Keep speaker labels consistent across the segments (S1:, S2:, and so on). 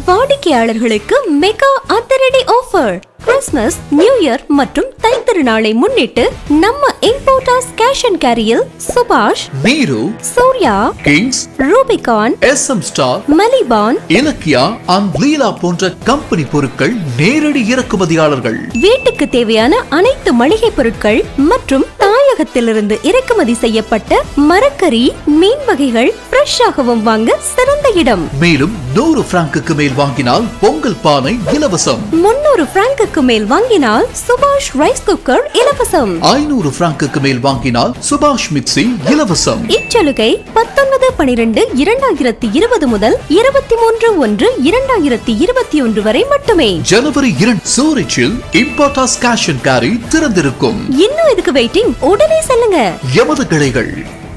S1: வாடிக்கையாளர்களுக்கு மெகா அதிரடி offer Christmas new year மற்றும் தைத்திருநாளை முன்னிட்டு நம்ம இம்போர்ட்டாஸ் கேஷ் அண்ட் கேரியில் சுபாஷ்
S2: நீரு
S1: Surya
S2: Kings
S1: Rubicon
S2: S M Star
S1: மலிபான்
S2: இலக்கியா அண்ட் லீலா போன்ற கம்பெனி பொருட்கள் நேரடி இறக்குமதியாளர்கள்
S1: வீட்டுக்கு தேவையான அனைத்து மளிகை பொருட்கள் மற்றும் தாயகத்திலிருந்து இறக்குமதி செய்யப்பட்ட மரக்கறி மீன் வகைகள் ஃப்ரெஷ்ஷாகவும் வாங்க சிறந்த இடம்
S2: மேலும் நூறு பிராங்குக்கு மேல் வாங்கினால் பொங்கல் பானை இலவசம்
S1: முன்னூறு பிராங்குக்கு மேல் வாங்கினால் சுபாஷ் ரைஸ் குக்கர் இலவசம்
S2: ஐநூறு பிராங்குக்கு மேல் வாங்கினால் சுபாஷ் மிக்சி இலவசம்
S1: இச்சலுகை பத்தொன்பது பனிரெண்டு இரண்டாயிரத்தி இருபது முதல் இருபத்தி மூன்று ஒன்று இரண்டாயிரத்தி இருபத்தி ஒன்று வரை மட்டுமே
S2: ஜனவரி இரண்டு சூரிச்சில் இம்பார்டாஸ் கேஷ் அண்ட் கேரி திறந்திருக்கும்
S1: இன்னும் எதுக்கு வெயிட்டிங் உடனே செல்லுங்க
S2: எமது கிளைகள்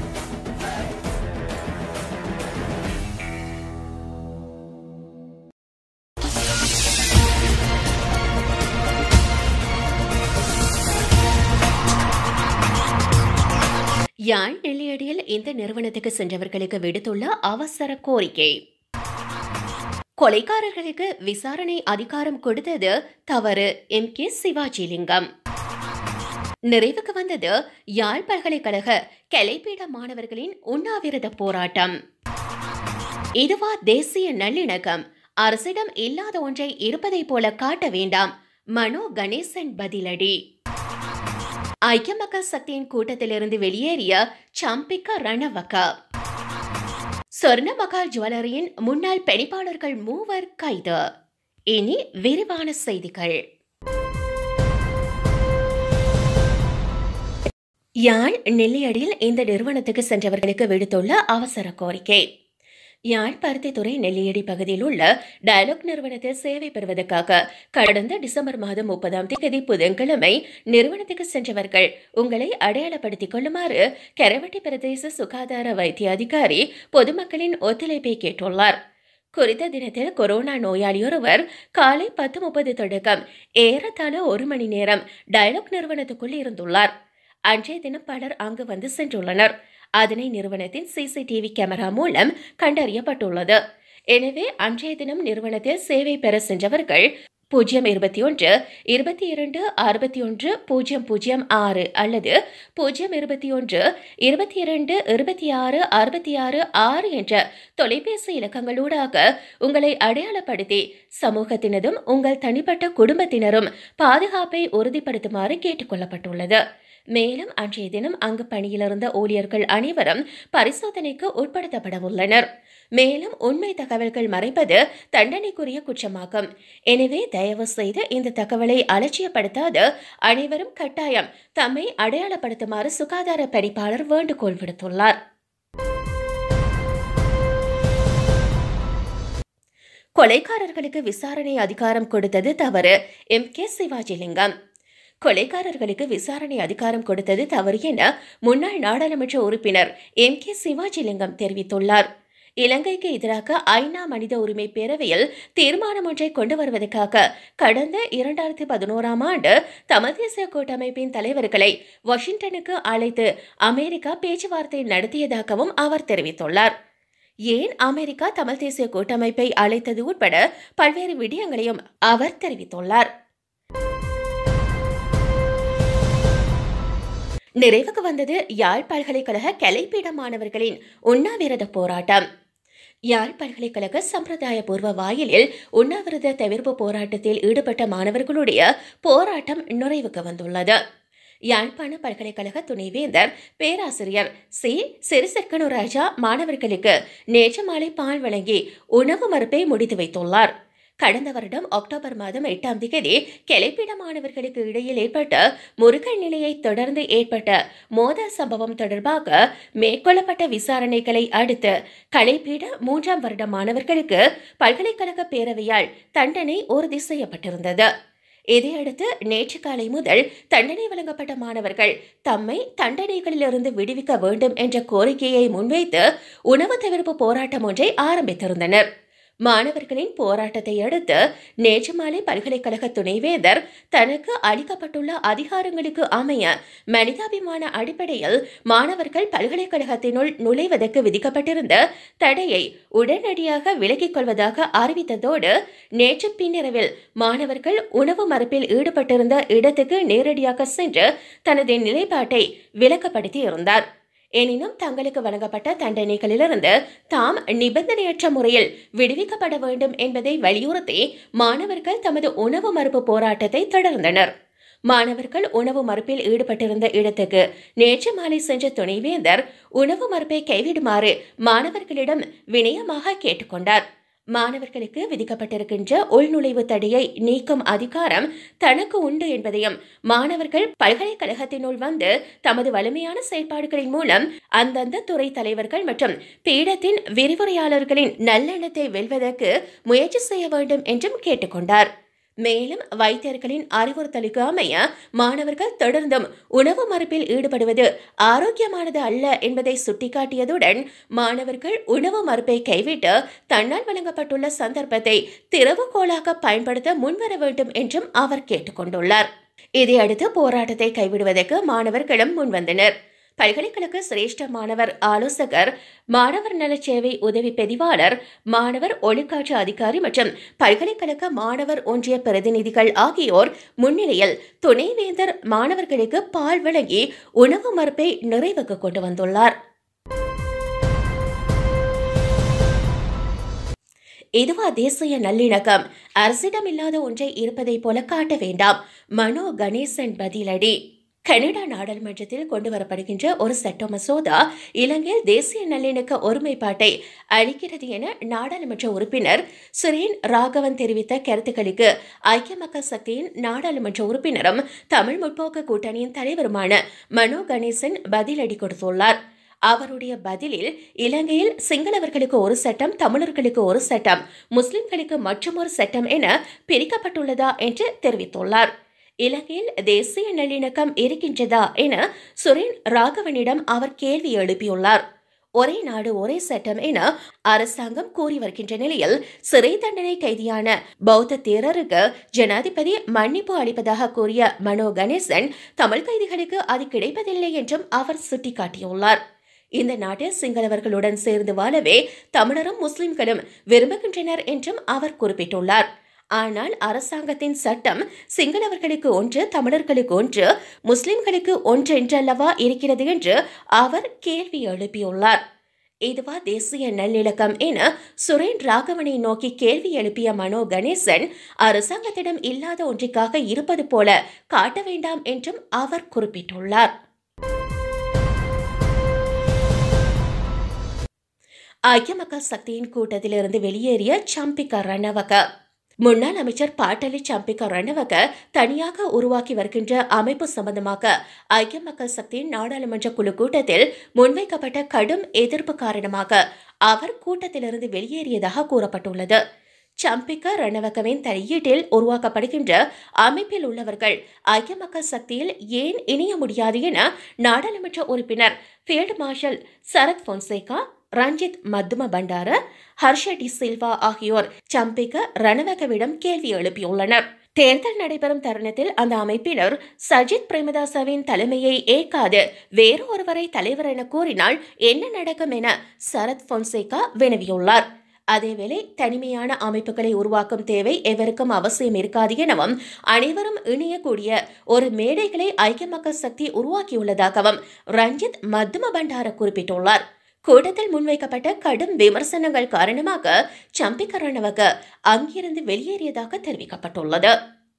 S3: யாழ் நெல்லியடியில் இந்த நிறுவனத்துக்கு சென்றவர்களுக்கு விடுத்துள்ள அவசர கோரிக்கை கொலைகாரர்களுக்கு விசாரணை அதிகாரம் கொடுத்தது தவறு எம் கே சிவாஜிலிங்கம் நிறைவுக்கு வந்தது யாழ் பல்கலைக்கழக கலைப்பீட மாணவர்களின் உண்ணாவிரத போராட்டம் இதுவா தேசிய நல்லிணக்கம் அரசிடம் இல்லாத ஒன்றை இருப்பதைப் போல காட்ட வேண்டாம் மனோ கணேசன் பதிலடி ஐக்கிய மக்கள் சக்தியின் கூட்டத்திலிருந்து வெளியேறிய சம்பிக்க ரணவக்க சொர்ண மகால் ஜுவல்லரியின் முன்னாள் பெணிப்பாளர்கள் மூவர் கைது இனி விரிவான செய்திகள் யாழ் நெல்லியடியில் இந்த நிறுவனத்துக்கு சென்றவர்களுக்கு விடுத்துள்ள அவசர கோரிக்கை யாழ் பருத்தித்துறை நெல்லியடி பகுதியில் உள்ள டயலாக் நிறுவனத்தில் சேவை பெறுவதற்காக கடந்த டிசம்பர் மாதம் முப்பதாம் தேதி புதன்கிழமை நிறுவனத்துக்கு சென்றவர்கள் உங்களை அடையாளப்படுத்திக் கொள்ளுமாறு கரவட்டி பிரதேச சுகாதார வைத்திய அதிகாரி பொதுமக்களின் ஒத்துழைப்பை கேட்டுள்ளார் குறித்த தினத்தில் கொரோனா நோயாளியொருவர் காலை பத்து முப்பது தொடக்கம் ஏறத்தாழ ஒரு மணி நேரம் டயலாக் நிறுவனத்துக்குள் இருந்துள்ளார் அன்றைய தினம் பலர் அங்கு வந்து சென்றுள்ளனர் அதனை நிறுவனத்தின் சிசிடிவி கேமரா மூலம் கண்டறியப்பட்டுள்ளது எனவே அன்றைய தினம் நிறுவனத்தில் சேவை பெற சென்றவர்கள் பூஜ்ஜியம் இருபத்தி ஒன்று இருபத்தி இரண்டு அறுபத்தி ஒன்று பூஜ்ஜியம் பூஜ்ஜியம் ஆறு அல்லது பூஜ்ஜியம் இருபத்தி ஒன்று இருபத்தி இரண்டு இருபத்தி ஆறு அறுபத்தி ஆறு ஆறு என்ற தொலைபேசி இலக்கங்களூடாக உங்களை அடையாளப்படுத்தி சமூகத்தினதும் உங்கள் தனிப்பட்ட குடும்பத்தினரும் பாதுகாப்பை உறுதிப்படுத்துமாறு கேட்டுக்கொள்ளப்பட்டுள்ளது மேலும் அன்றைய தினம் அங்கு பணியிலிருந்த ஊழியர்கள் அனைவரும் பரிசோதனைக்கு உட்படுத்தப்பட உள்ளனர் மேலும் உண்மை தகவல்கள் மறைப்பது தண்டனைக்குரிய குற்றமாகும் எனவே தயவு செய்து இந்த தகவலை அலட்சியப்படுத்தாது அனைவரும் கட்டாயம் தம்மை அடையாளப்படுத்துமாறு சுகாதார பணிப்பாளர் வேண்டுகோள் விடுத்துள்ளார் கொலைகாரர்களுக்கு விசாரணை அதிகாரம் கொடுத்தது தவறு எம் கே சிவாஜிலிங்கம் கொலைகாரர்களுக்கு விசாரணை அதிகாரம் கொடுத்தது தவறு என முன்னாள் நாடாளுமன்ற உறுப்பினர் எம் கே சிவாஜிலிங்கம் தெரிவித்துள்ளார் இலங்கைக்கு எதிராக ஐநா மனித உரிமை பேரவையில் தீர்மானம் ஒன்றை கொண்டு வருவதற்காக கடந்த இரண்டாயிரத்தி பதினோராம் ஆண்டு தமிழ் தேசிய கூட்டமைப்பின் தலைவர்களை வாஷிங்டனுக்கு அழைத்து அமெரிக்கா பேச்சுவார்த்தை நடத்தியதாகவும் அவர் தெரிவித்துள்ளார் ஏன் அமெரிக்கா தமிழ் தேசிய கூட்டமைப்பை அழைத்தது உட்பட பல்வேறு விடயங்களையும் அவர் தெரிவித்துள்ளார் நிறைவுக்கு வந்தது யாழ் பல்கலைக்கழக கலைப்பீட மாணவர்களின் உண்ணாவிரத போராட்டம் யாழ் பல்கலைக்கழக சம்பிரதாய பூர்வ வாயிலில் உண்ணாவிரத தவிர்ப்பு போராட்டத்தில் ஈடுபட்ட மாணவர்களுடைய போராட்டம் நிறைவுக்கு வந்துள்ளது யாழ்ப்பாண பல்கலைக்கழக துணைவேந்தர் பேராசிரியர் சி சிறிசெக்கனு ராஜா மாணவர்களுக்கு நேற்று மாலை பால் வழங்கி உணவு மறுப்பை முடித்து வைத்துள்ளார் கடந்த வருடம் அக்டோபர் மாதம் எட்டாம் தேதி கிளைப்பிட மாணவர்களுக்கு இடையில் ஏற்பட்ட முருகல் நிலையை தொடர்ந்து ஏற்பட்ட மோதல் சம்பவம் தொடர்பாக மேற்கொள்ளப்பட்ட விசாரணைகளை அடுத்து கலைப்பீட மூன்றாம் வருட மாணவர்களுக்கு பல்கலைக்கழக பேரவையால் தண்டனை உறுதி செய்யப்பட்டிருந்தது இதையடுத்து நேற்று காலை முதல் தண்டனை வழங்கப்பட்ட மாணவர்கள் தம்மை தண்டனைகளிலிருந்து விடுவிக்க வேண்டும் என்ற கோரிக்கையை முன்வைத்து உணவு தவிர்ப்பு போராட்டம் ஒன்றை ஆரம்பித்திருந்தனர் மாணவர்களின் போராட்டத்தை அடுத்து நேற்று மாலை பல்கலைக்கழக துணைவேந்தர் தனக்கு அளிக்கப்பட்டுள்ள அதிகாரங்களுக்கு அமைய மனிதாபிமான அடிப்படையில் மாணவர்கள் பல்கலைக்கழகத்தினுள் நுழைவதற்கு விதிக்கப்பட்டிருந்த தடையை உடனடியாக விலக்கிக் கொள்வதாக அறிவித்ததோடு நேற்று பின்னிரவில் மாணவர்கள் உணவு மறுப்பில் ஈடுபட்டிருந்த இடத்துக்கு நேரடியாக சென்று தனது நிலைப்பாட்டை விளக்கப்படுத்தி இருந்தார் எனினும் தங்களுக்கு வழங்கப்பட்ட தண்டனைகளிலிருந்து தாம் நிபந்தனையற்ற முறையில் விடுவிக்கப்பட வேண்டும் என்பதை வலியுறுத்தி மாணவர்கள் தமது உணவு மறுப்பு போராட்டத்தை தொடர்ந்தனர் மாணவர்கள் உணவு மறுப்பில் ஈடுபட்டிருந்த இடத்துக்கு நேற்று மாலை சென்ற துணைவேந்தர் உணவு மறுப்பை கைவிடுமாறு மாணவர்களிடம் வினயமாக கேட்டுக்கொண்டார் மாணவர்களுக்கு விதிக்கப்பட்டிருக்கின்ற உள்நுழைவு தடையை நீக்கும் அதிகாரம் தனக்கு உண்டு என்பதையும் மாணவர்கள் பல்கலைக்கழகத்தினுள் வந்து தமது வலிமையான செயற்பாடுகளின் மூலம் அந்தந்த துறை தலைவர்கள் மற்றும் பீடத்தின் விரிவுரையாளர்களின் நல்லெண்ணத்தை வெல்வதற்கு முயற்சி செய்ய வேண்டும் என்றும் கேட்டுக்கொண்டார் மேலும் வைத்தியர்களின் அறிவுறுத்தலுக்கு அமைய மாணவர்கள் தொடர்ந்தும் உணவு மறுப்பில் ஈடுபடுவது ஆரோக்கியமானது அல்ல என்பதை சுட்டிக்காட்டியதுடன் மாணவர்கள் உணவு மறுப்பை கைவிட்டு தன்னால் வழங்கப்பட்டுள்ள சந்தர்ப்பத்தை திறவுகோலாக பயன்படுத்த முன்வர வேண்டும் என்றும் அவர் கேட்டுக்கொண்டுள்ளார் இதையடுத்து போராட்டத்தை கைவிடுவதற்கு மாணவர்களும் முன்வந்தனர் பல்கலைக்கழக சிரேஷ்ட மாணவர் ஆலோசகர் மாணவர் நலச் சேவை உதவி பதிவாளர் மாணவர் ஒளிக்காட்சி அதிகாரி மற்றும் பல்கலைக்கழக மாணவர் ஒன்றிய பிரதிநிதிகள் ஆகியோர் முன்னிலையில் துணைவேந்தர் மாணவர்களுக்கு பால் வழங்கி உணவு மறுப்பை நிறைவுக்கு கொண்டு வந்துள்ளார் இதுவா தேசிய நல்லிணக்கம் அரசிடம் இல்லாத ஒன்றை இருப்பதைப் போல காட்ட வேண்டாம் மனோ கணேசன் பதிலடி கனடா நாடாளுமன்றத்தில் கொண்டு வரப்படுகின்ற ஒரு சட்ட மசோதா இலங்கையில் தேசிய நல்லிணக்க ஒருமைப்பாட்டை அளிக்கிறது என நாடாளுமன்ற உறுப்பினர் சுரேன் ராகவன் தெரிவித்த கருத்துக்களுக்கு ஐக்கிய மக்கள் சக்தியின் நாடாளுமன்ற உறுப்பினரும் தமிழ் முற்போக்கு கூட்டணியின் தலைவருமான மனோ கணேசன் பதிலடி கொடுத்துள்ளார் அவருடைய பதிலில் இலங்கையில் சிங்களவர்களுக்கு ஒரு சட்டம் தமிழர்களுக்கு ஒரு சட்டம் முஸ்லிம்களுக்கு மற்றொரு சட்டம் என பிரிக்கப்பட்டுள்ளதா என்று தெரிவித்துள்ளார் இலங்கையில் தேசிய நல்லிணக்கம் இருக்கின்றதா என சுரேன் ராகவனிடம் அவர் கேள்வி எழுப்பியுள்ளார் ஒரே நாடு ஒரே சட்டம் என அரசாங்கம் கூறி வருகின்ற நிலையில் சிறை தண்டனை கைதியான பௌத்த தேரருக்கு ஜனாதிபதி மன்னிப்பு அளிப்பதாக கூறிய மனோ கணேசன் தமிழ் கைதிகளுக்கு அது கிடைப்பதில்லை என்றும் அவர் சுட்டிக்காட்டியுள்ளார் இந்த நாட்டில் சிங்களவர்களுடன் சேர்ந்து வாழவே தமிழரும் முஸ்லிம்களும் விரும்புகின்றனர் என்றும் அவர் குறிப்பிட்டுள்ளார் ஆனால் அரசாங்கத்தின் சட்டம் சிங்களவர்களுக்கு ஒன்று தமிழர்களுக்கு ஒன்று முஸ்லிம்களுக்கு ஒன்று என்றல்லவா இருக்கிறது என்று அவர் கேள்வி எழுப்பியுள்ளார் இதுவா தேசிய நல்லிணக்கம் என சுரேன் ராகவனை நோக்கி கேள்வி எழுப்பிய மனோ கணேசன் அரசாங்கத்திடம் இல்லாத ஒன்றிற்காக இருப்பது போல காட்ட வேண்டாம் என்றும் அவர் குறிப்பிட்டுள்ளார் ஐக்கிய மக்கள் சக்தியின் கூட்டத்திலிருந்து வெளியேறிய சம்பிக்க ரணவக முன்னாள் அமைச்சர் பாட்டலி சம்பிக்க ரணவக தனியாக உருவாக்கி வருகின்ற அமைப்பு சம்பந்தமாக ஐக்கிய மக்கள் சக்தியின் நாடாளுமன்ற குழு கூட்டத்தில் முன்வைக்கப்பட்ட கடும் எதிர்ப்பு காரணமாக அவர் கூட்டத்திலிருந்து வெளியேறியதாக கூறப்பட்டுள்ளது சம்பிக்க ரணவகவின் தலையீட்டில் உருவாக்கப்படுகின்ற அமைப்பில் உள்ளவர்கள் ஐக்கிய மக்கள் சக்தியில் ஏன் இணைய முடியாது என நாடாளுமன்ற உறுப்பினர் ஃபீல்டு மார்ஷல் சரத் பொன்சேகா ரஞ்சித் மத்தும பண்டார ஹர்ஷ டி சில்வா ஆகியோர் சம்பிக்க ரணவகவிடம் கேள்வி எழுப்பியுள்ளனர் தேர்தல் நடைபெறும் தருணத்தில் அந்த அமைப்பினர் சஜித் பிரேமதாசவின் தலைமையை ஏற்காது வேறு ஒருவரை தலைவர் என கூறினால் என்ன நடக்கும் என சரத் பொன்சேகா வினவியுள்ளார் அதேவேளை தனிமையான அமைப்புகளை உருவாக்கும் தேவை எவருக்கும் அவசியம் இருக்காது எனவும் அனைவரும் இணையக்கூடிய ஒரு மேடைகளை ஐக்கிய மக்கள் சக்தி உருவாக்கியுள்ளதாகவும் ரஞ்சித் மத்தும பண்டார குறிப்பிட்டுள்ளார் கூட்டத்தில் முன்வைக்கப்பட்ட கடும் விமர்சனங்கள் காரணமாக சம்பிக்க ரணவக அங்கிருந்து வெளியேறியதாக தெரிவிக்கப்பட்டுள்ளது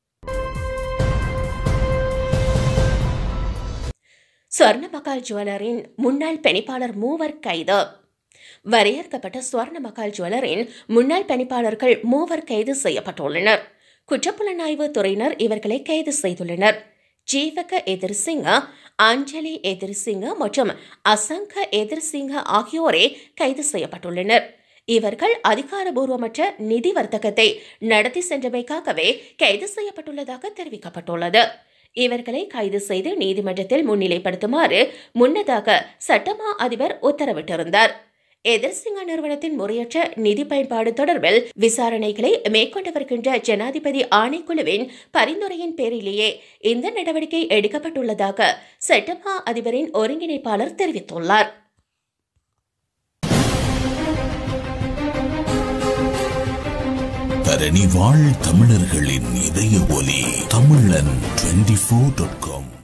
S3: ஸ்வர்ணமகால் ஜுவல்லரின் முன்னாள் பணிப்பாளர் மூவர் கைது வரையறுக்கப்பட்ட ஸ்வர்ண மகால் ஜுவல்லரின் முன்னாள் பணிப்பாளர்கள் மூவர் கைது செய்யப்பட்டுள்ளனர் குற்றப்புலனாய்வு துறையினர் இவர்களை கைது செய்துள்ளனர் ஜீவக எதிர்சிங்க அஞ்சலி எதிர்சிங்க மற்றும் அசங்க எதிர்சிங்க ஆகியோரே கைது செய்யப்பட்டுள்ளனர் இவர்கள் அதிகாரபூர்வமற்ற நிதி வர்த்தகத்தை நடத்தி சென்றமைக்காகவே கைது செய்யப்பட்டுள்ளதாக தெரிவிக்கப்பட்டுள்ளது இவர்களை கைது செய்து நீதிமன்றத்தில் முன்னிலைப்படுத்துமாறு முன்னதாக சட்டமா அதிபர் உத்தரவிட்டிருந்தார் எதிர்சிங்கா நிறுவனத்தின் முறையற்ற நிதி பயன்பாடு தொடர்பில் விசாரணைகளை மேற்கொண்டு வருகின்ற ஜனாதிபதி ஆணைக்குழுவின் பரிந்துரையின் பேரிலேயே இந்த நடவடிக்கை எடுக்கப்பட்டுள்ளதாக செட்டமா அதிபரின் ஒருங்கிணைப்பாளர் தெரிவித்துள்ளார்
S4: தரணி வாழ் தமிழர்களின் இதய ஒலி தமிழன் டுவெண்டி ஃபோர் டாட் காம்